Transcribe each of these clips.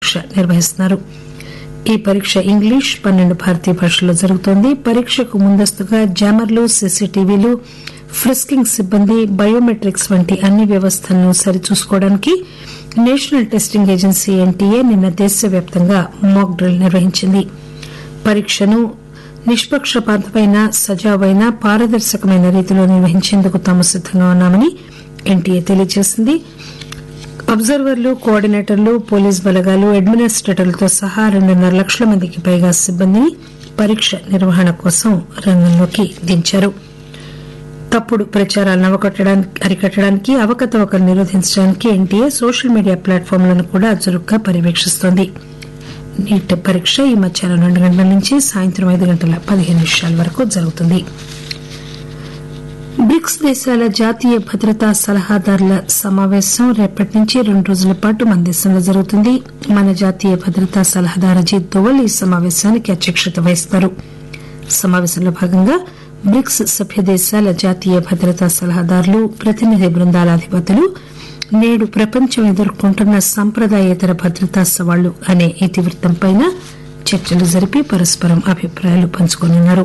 పరీక్ష నిర్వహిస్తున్నారు ఈ పరీక్ష ఇంగ్లీష్ పన్నెండు భారతీయ భాషల్లో జరుగుతోంది పరీక్షకు ముందస్తుగా జామర్లు సీసీటీవీలు ఫ్రిస్కింగ్ సిబ్బంది బయోమెట్రిక్స్ వంటి అన్ని వ్యవస్థలను సరిచూసుకోవడానికి నేషనల్ టెస్టింగ్ ఏజెన్సీ ఎన్టీఏ నిన్న దేశవ్యాప్తంగా మాక్ డ్రిల్ నిర్వహించింది పరీక్షను నిష్పక్షపాతమైన సజావైన పారదర్శకమైన రీతిలో నిర్వహించేందుకు తాము సిద్దంగా ఉన్నామని ఎన్టీఏ తెలియజేసింది అబ్జర్వర్లు కోఆర్డినేటర్లు పోలీస్ బలగాలు అడ్మినిస్టేటర్లతో సహా రెండున్నర లక్షల మందికి పైగా సిబ్బందిని పరీక్ష నిర్వహణ కోసం రంగంలోకి దించారు తప్పుడు ప్రచారాలను అవకట్టడానికి అరికట్టడానికి అవకతవకలు నిరోధించడానికి ఎన్టీఏ సోషల్ మీడియా ప్లాట్ఫామ్లను కూడా చురుగ్గా పర్యవేక్షిస్తోంది నీట్ పరీక్ష ఈ మధ్యాహ్నం రెండు గంటల నుంచి సాయంత్రం ఐదు గంటల పదిహేను నిమిషాల వరకు జరుగుతుంది బ్రిక్స్ దేశాల జాతీయ భద్రతా సలహాదారుల సమావేశం రేపటి నుంచి రెండు రోజుల పాటు మన దేశంలో జరుగుతుంది మన జాతీయ భద్రతా సలహాదారు అజిత్ దోవల్ ఈ సమావేశానికి అధ్యక్షత వహిస్తారు సమావేశంలో భాగంగా బ్రిక్స్ సభ్య దేశాల జాతీయ భద్రతా సలహాదారులు ప్రతినిధి బృందాల అధిపతులు నేడు ప్రపంచం ఎదుర్కొంటున్న సంప్రదాయేతర భద్రతా సవాళ్లు అనే ఇతివృత్తంపై చర్చలు జరిపి పరస్పరం అభిప్రాయాలు పంచుకోనున్నారు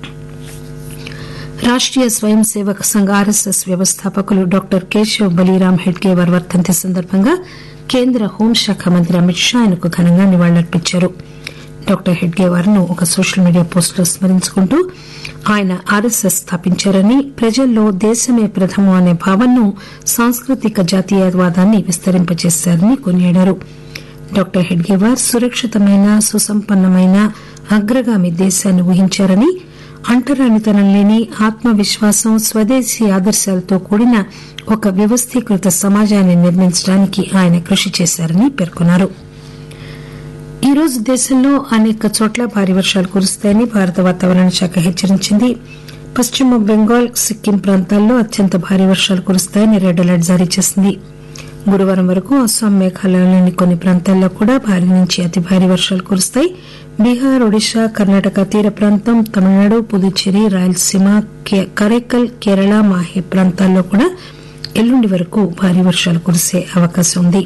రాష్టీయ స్వయం సేవక సంఘ్ ఆర్ఎస్ఎస్ వ్యవస్థాపకులు డాక్టర్ కేశవ్ బలీరామ్ హెడ్గేవర్ వర్ధంతి సందర్భంగా కేంద్ర హోంశాఖ మంత్రి అమిత్ షా ఆయనకు ఘనంగా నివాళులర్పించారు డాక్టర్ హెడ్గేవార్ ను ఒక సోషల్ మీడియా పోస్టులో స్మరించుకుంటూ ఆయన ఆర్ఎస్ఎస్ స్థాపించారని ప్రజల్లో దేశమే ప్రథమం అనే భావనను సాంస్కృతిక జాతీయవాదాన్ని విస్తరింపజేశారని కొనియాడారు డాక్టర్ హెడ్గేవార్ సురక్షితమైన సుసంపన్నమైన అగ్రగామి దేశాన్ని ఊహించారని అంటరానితనం లేని ఆత్మవిశ్వాసం స్వదేశీ ఆదర్శాలతో కూడిన ఒక వ్యవస్థీకృత సమాజాన్ని నిర్మించడానికి ఆయన కృషి చేశారని పేర్కొన్నారు ఈ రోజు దేశంలో అనేక చోట్ల భారీ వర్షాలు కురుస్తాయని భారత వాతావరణ శాఖ హెచ్చరించింది పశ్చిమ బెంగాల్ సిక్కిం ప్రాంతాల్లో అత్యంత భారీ వర్షాలు కురుస్తాయని రెడ్ అలర్ట్ జారీ చేసింది గురువారం వరకు అస్సాం మేఘాలయలోని కొన్ని ప్రాంతాల్లో కూడా భారీ నుంచి అతి భారీ వర్షాలు కురుస్తాయి బీహార్ ఒడిశా కర్ణాటక తీర ప్రాంతం తమిళనాడు పుదుచ్చేరి రాయలసీమ కరైకల్ కేరళ మాహే ప్రాంతాల్లో కూడా ఎల్లుండి వరకు భారీ వర్షాలు కురిసే అవకాశం ఉంది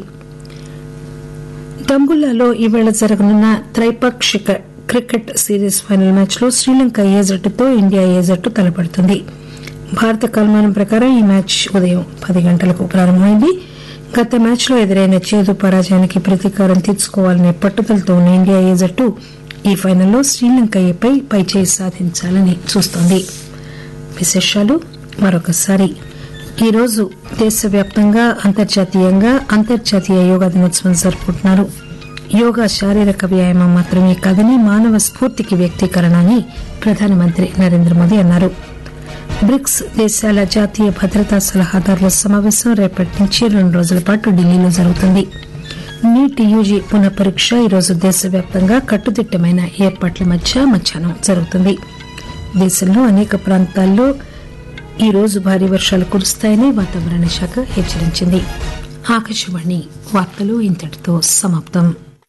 దంబుల్లాలో ఈవేళ జరగనున్న త్రైపాక్షిక క్రికెట్ సిరీస్ ఫైనల్ మ్యాచ్ లో శ్రీలంక ఏ జట్టుతో ఇండియా ఏ జట్టు తలపడుతుంది భారత కాలమానం ప్రకారం ఈ మ్యాచ్ ఉదయం పది గంటలకు ప్రారంభమైంది గత మ్యాచ్ లో ఎదురైన చేదు పరాజయానికి ప్రతీకారం తీర్చుకోవాలనే పట్టుదలతో ఉన్న ఇండియా ఏ జట్టు ఈ ఫైనల్లో శ్రీలంక ఏపై పైచేయి సాధించాలని చూస్తోంది విశేషాలు మరొకసారి ఈరోజు దేశవ్యాప్తంగా అంతర్జాతీయంగా అంతర్జాతీయ యోగా దినోత్సవం జరుపుకుంటున్నారు యోగా శారీరక వ్యాయామం మాత్రమే కాదని మానవ స్ఫూర్తికి వ్యక్తీకరణ అని ప్రధానమంత్రి నరేంద్ర మోదీ అన్నారు బ్రిక్స్ దేశాల జాతీయ భద్రతా సలహాదారుల సమావేశం రేపటి నుంచి రెండు రోజుల పాటు ఢిల్లీలో జరుగుతుంది నీట్ యూజీ పునఃపరీక్ష ఈరోజు దేశవ్యాప్తంగా కట్టుదిట్టమైన ఏర్పాట్ల మధ్య మధ్యాహ్నం జరుగుతుంది దేశంలో అనేక ప్రాంతాల్లో ఈ రోజు భారీ వర్షాలు కురుస్తాయని వాతావరణ శాఖ హెచ్చరించింది ఆకాశవాణి వార్తలు ఇంతటితో సమాప్తం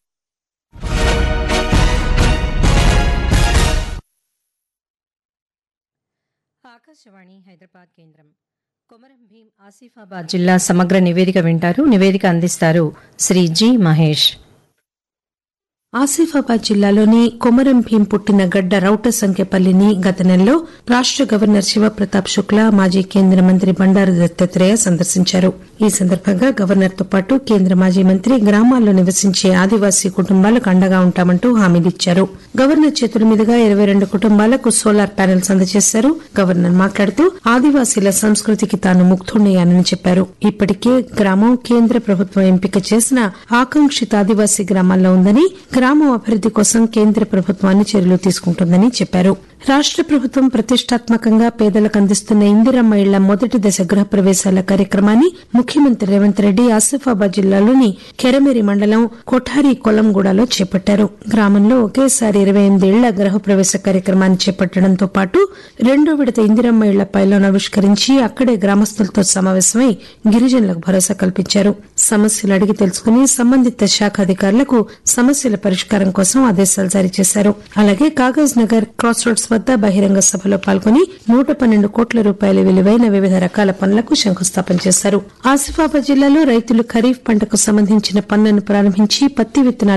ఆకాశవాణి హైదరాబాద్ కేంద్రం కొమరం భీం ఆసిఫాబాద్ జిల్లా సమగ్ర నివేదిక వింటారు నివేదిక అందిస్తారు శ్రీ జి మహేష్ ఆసిఫాబాద్ జిల్లాలోని కొమరం భీం పుట్టిన గడ్డ రౌట సంఖ్యపల్లిని గత నెలలో రాష్ట గవర్నర్ శివప్రతాప్ శుక్లా మాజీ కేంద్ర మంత్రి బండారు దత్తాత్రేయ సందర్శించారు ఈ సందర్భంగా గవర్నర్ తో పాటు కేంద్ర మాజీ మంత్రి గ్రామాల్లో నివసించే ఆదివాసీ కుటుంబాలకు అండగా ఉంటామంటూ హామీలిచ్చారు గవర్నర్ చేతుల మీదుగా ఇరవై రెండు కుటుంబాలకు సోలార్ ప్యానెల్స్ అందజేశారు గవర్నర్ మాట్లాడుతూ ఆదివాసీల సంస్కృతికి తాను ముగ్ధుడయ్యానని చెప్పారు ఇప్పటికే గ్రామం కేంద్ర ప్రభుత్వం ఎంపిక చేసిన ఆకాంక్షిత ఆదివాసీ గ్రామాల్లో ఉందని గ్రామం అభివృద్ది కోసం కేంద్ర ప్రభుత్వం అన్ని చర్యలు తీసుకుంటుందని చెప్పారు రాష్ట ప్రభుత్వం ప్రతిష్టాత్మకంగా పేదలకు అందిస్తున్న ఇందిరమ్మ ఇళ్ల మొదటి దశ గృహ ప్రవేశాల కార్యక్రమాన్ని ముఖ్యమంత్రి రేవంత్ రెడ్డి ఆసిఫాబాద్ జిల్లాలోని కెరమేరి మండలం కొఠారి కొలంగూడలో చేపట్టారు గ్రామంలో ఒకేసారి ఇరవై ఎనిమిది ఇళ్ల గృహ ప్రవేశ కార్యక్రమాన్ని చేపట్టడంతో పాటు రెండో విడత ఇందిరమ్మ ఇళ్ల పైలను ఆవిష్కరించి అక్కడే గ్రామస్తులతో సమావేశమై గిరిజనులకు భరోసా కల్పించారు సమస్యలు అడిగి తెలుసుకుని సంబంధిత శాఖ అధికారులకు సమస్యల పరిష్కారం కోసం ఆదేశాలు జారీ చేశారు అలాగే కాగజ్ నగర్ క్రాస్ రోడ్స్ వద్ద బహిరంగ సభలో పాల్గొని నూట పన్నెండు కోట్ల రూపాయల విలువైన వివిధ రకాల పనులకు శంకుస్థాపన చేశారు ఆసిఫాబాద్ జిల్లాలో రైతులు ఖరీఫ్ పంటకు సంబంధించిన పనులను ప్రారంభించి పత్తి విత్తనాల